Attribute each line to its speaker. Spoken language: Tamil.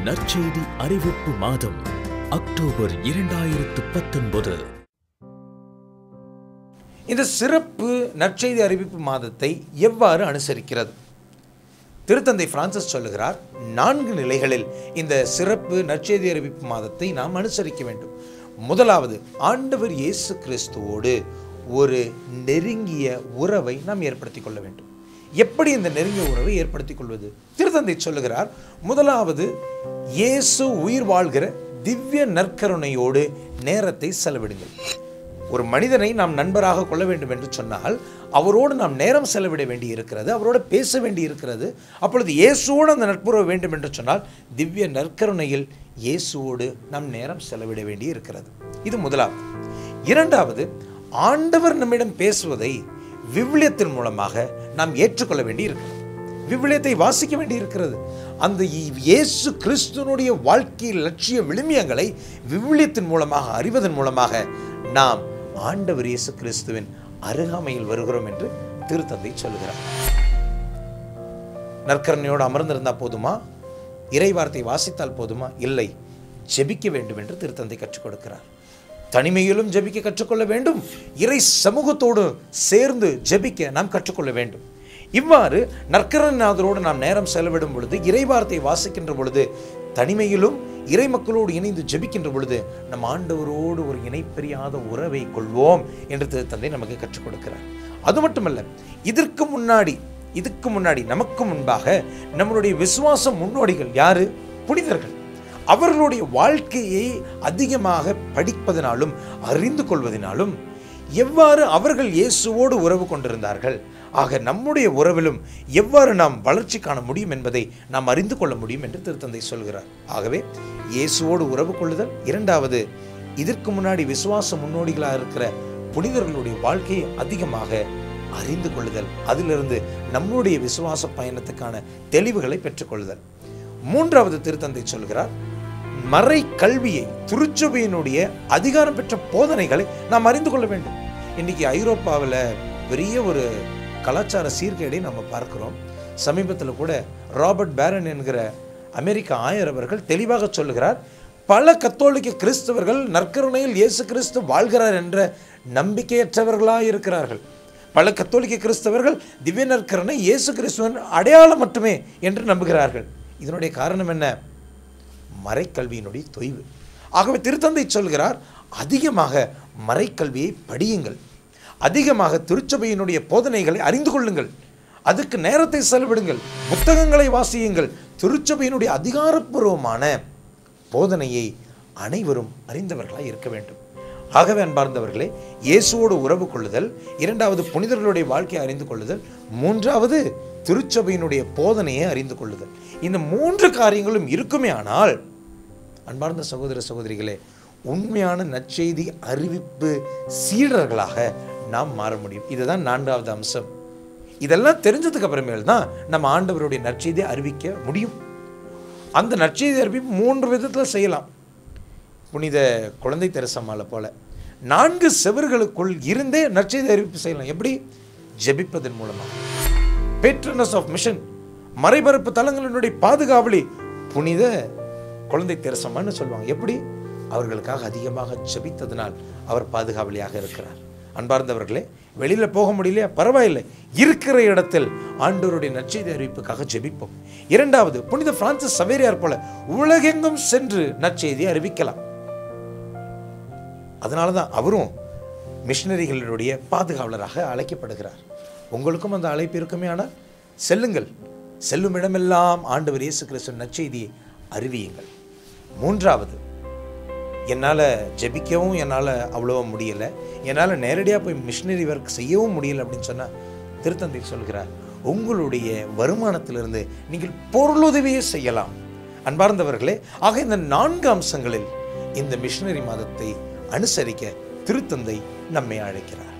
Speaker 1: நற்செய்தி அறிவிப்பு மாதம் அக்டோபர் இரண்டாயிரத்து பத்தொன்பது
Speaker 2: இந்த சிறப்பு நற்செய்தி அறிவிப்பு மாதத்தை எவ்வாறு அனுசரிக்கிறது திருத்தந்தை பிரான்சிஸ் சொல்லுகிறார் நான்கு நிலைகளில் இந்த சிறப்பு நற்செய்தி அறிவிப்பு மாதத்தை நாம் அனுசரிக்க வேண்டும் முதலாவது ஆண்டவர் இயேசு கிறிஸ்துவோடு ஒரு நெருங்கிய உறவை நாம் ஏற்படுத்திக் கொள்ள வேண்டும் எப்படி இந்த நெருங்கிய உறவை ஏற்படுத்திக் கொள்வது திருத்தந்தை சொல்லுகிறார் முதலாவது இயேசு உயிர் வாழ்கிற திவ்ய நற்கருணையோடு நேரத்தை செலவிடுங்கள் ஒரு மனிதனை நாம் நண்பராக கொள்ள வேண்டும் என்று சொன்னால் அவரோடு நாம் நேரம் செலவிட வேண்டி இருக்கிறது அவரோடு பேச வேண்டி இருக்கிறது அப்பொழுது இயேசுவோடு அந்த நட்புறவு வேண்டும் என்று சொன்னால் திவ்ய நற்கருணையில் இயேசுவோடு நாம் நேரம் செலவிட வேண்டி இருக்கிறது இது முதலாவது இரண்டாவது ஆண்டவர் நம்மிடம் பேசுவதை விவிலியத்தின் மூலமாக நாம் ஏற்றுக்கொள்ள வேண்டி இருக்கிறது விவிலியத்தை வாசிக்க வேண்டி இருக்கிறது அந்த இ- இயேசு கிறிஸ்துவனுடைய வாழ்க்கை லட்சிய விழுமியங்களை விவிலியத்தின் மூலமாக அறிவதன் மூலமாக நாம் ஆண்டவர் இயேசு கிறிஸ்துவின் அருகாமையில் வருகிறோம் என்று திருத்தந்தை சொல்கிறார் நற்கரணையோடு அமர்ந்திருந்தா போதுமா இறை வார்த்தை வாசித்தால் போதுமா இல்லை ஜெபிக்க வேண்டும் என்று திருத்தந்தை கற்றுக் கொடுக்கிறார் தனிமையிலும் ஜெபிக்க கற்றுக்கொள்ள வேண்டும் இறை சமூகத்தோடு சேர்ந்து ஜெபிக்க நாம் கற்றுக்கொள்ள வேண்டும் இவ்வாறு நற்கரநாதரோடு நாம் நேரம் செலவிடும் பொழுது இறை வார்த்தை வாசிக்கின்ற பொழுது தனிமையிலும் இறை மக்களோடு இணைந்து ஜெபிக்கின்ற பொழுது நம் ஆண்டவரோடு ஒரு இணைப்பிரியாத உறவை கொள்வோம் என்று திருத்தந்தை நமக்கு கற்றுக் கொடுக்கிறார் அது மட்டுமல்ல இதற்கு முன்னாடி இதுக்கு முன்னாடி நமக்கு முன்பாக நம்மளுடைய விசுவாச முன்னோடிகள் யாரு புனிதர்கள் அவர்களுடைய வாழ்க்கையை அதிகமாக படிப்பதனாலும் அறிந்து கொள்வதனாலும் எவ்வாறு அவர்கள் இயேசுவோடு உறவு கொண்டிருந்தார்கள் ஆக நம்முடைய உறவிலும் எவ்வாறு நாம் வளர்ச்சி காண முடியும் என்பதை நாம் அறிந்து கொள்ள முடியும் என்று திருத்தந்தை சொல்கிறார் ஆகவே இயேசுவோடு உறவு கொள்ளுதல் இரண்டாவது இதற்கு முன்னாடி விசுவாச முன்னோடிகளாக இருக்கிற புனிதர்களுடைய வாழ்க்கையை அதிகமாக அறிந்து கொள்ளுதல் அதிலிருந்து நம்முடைய விசுவாச பயணத்துக்கான தெளிவுகளை பெற்றுக்கொள்ளுதல் மூன்றாவது திருத்தந்தை சொல்கிறார் மறை கல்வியை திருச்சபையினுடைய அதிகாரம் பெற்ற போதனைகளை நாம் அறிந்து கொள்ள வேண்டும் இன்னைக்கு ஐரோப்பாவில் பெரிய ஒரு கலாச்சார சீர்கேடை நம்ம பார்க்கிறோம் சமீபத்தில் கூட ராபர்ட் பேரன் என்கிற அமெரிக்க ஆயர் அவர்கள் தெளிவாக சொல்லுகிறார் பல கத்தோலிக்க கிறிஸ்தவர்கள் நற்கருணையில் இயேசு கிறிஸ்து வாழ்கிறார் என்ற நம்பிக்கையற்றவர்களாக இருக்கிறார்கள் பல கத்தோலிக்க கிறிஸ்தவர்கள் திவ்ய நற்கருணை இயேசு கிறிஸ்துவன் அடையாளம் மட்டுமே என்று நம்புகிறார்கள் இதனுடைய காரணம் என்ன மறைக்கல்வியினுடைய தொய்வு ஆகவே திருத்தந்தை சொல்கிறார் அதிகமாக மறைக்கல்வியை படியுங்கள் அதிகமாக திருச்சபையினுடைய போதனைகளை அறிந்து கொள்ளுங்கள் அதுக்கு நேரத்தை செலவிடுங்கள் புத்தகங்களை வாசியுங்கள் திருச்சபையினுடைய அதிகாரப்பூர்வமான போதனையை அனைவரும் அறிந்தவர்களாய் இருக்க வேண்டும் ஆகவே அன்பார்ந்தவர்களே இயேசுவோடு உறவு கொள்ளுதல் இரண்டாவது புனிதர்களுடைய வாழ்க்கையை அறிந்து கொள்ளுதல் மூன்றாவது திருச்சபையினுடைய போதனையை அறிந்து கொள்ளுதல் இந்த மூன்று காரியங்களும் இருக்குமே ஆனால் அன்பார்ந்த சகோதர சகோதரிகளே உண்மையான நற்செய்தி அறிவிப்பு சீடர்களாக நாம் மாற முடியும் இதுதான் நான்காவது அம்சம் இதெல்லாம் தெரிஞ்சதுக்கு அப்புறமேல் தான் நம்ம ஆண்டவருடைய நற்செய்தியை அறிவிக்க முடியும் அந்த நற்செய்தி அறிவிப்பு மூன்று விதத்தில் செய்யலாம் புனித குழந்தை தெரசம்மாளை போல நான்கு செவர்களுக்குள் இருந்தே நற்செய்தி அறிவிப்பு செய்யலாம் எப்படி ஜெபிப்பதன் மூலமாக பேட்ரனஸ் ஆஃப் மிஷன் மறைபரப்பு தலங்களினுடைய பாதுகாவலி புனித குழந்தை தெரசம்மான்னு சொல்லுவாங்க எப்படி அவர்களுக்காக அதிகமாக ஜெபித்ததினால் அவர் பாதுகாவலியாக இருக்கிறார் அன்பார்ந்தவர்களே வெளியில போக முடியலையா பரவாயில்லை இருக்கிற இடத்தில் ஆண்டவருடைய நற்செய்தி அறிவிப்புக்காக ஜெபிப்போம் இரண்டாவது புனித பிரான்சிஸ் சவேரியார் போல உலகெங்கும் சென்று நற்செய்தியை அறிவிக்கலாம் அதனால தான் அவரும் மிஷினரிகளுடைய பாதுகாவலராக அழைக்கப்படுகிறார் உங்களுக்கும் அந்த அழைப்பு இருக்குமே ஆனால் செல்லுங்கள் செல்லும் இடமெல்லாம் ஆண்டவர் இயேசு கிறிஸ்து நற்செய்தியை அறிவியுங்கள் மூன்றாவது என்னால் ஜெபிக்கவும் என்னால் அவ்வளோவா முடியலை என்னால் நேரடியாக போய் மிஷினரி ஒர்க் செய்யவும் முடியல அப்படின்னு சொன்னால் திருத்தந்தை சொல்கிறார் உங்களுடைய வருமானத்திலிருந்து நீங்கள் பொருளுதவியே செய்யலாம் அன்பார்ந்தவர்களே ஆக இந்த நான்கு அம்சங்களில் இந்த மிஷினரி மாதத்தை அனுசரிக்க திருத்தந்தை நம்மை அழைக்கிறார்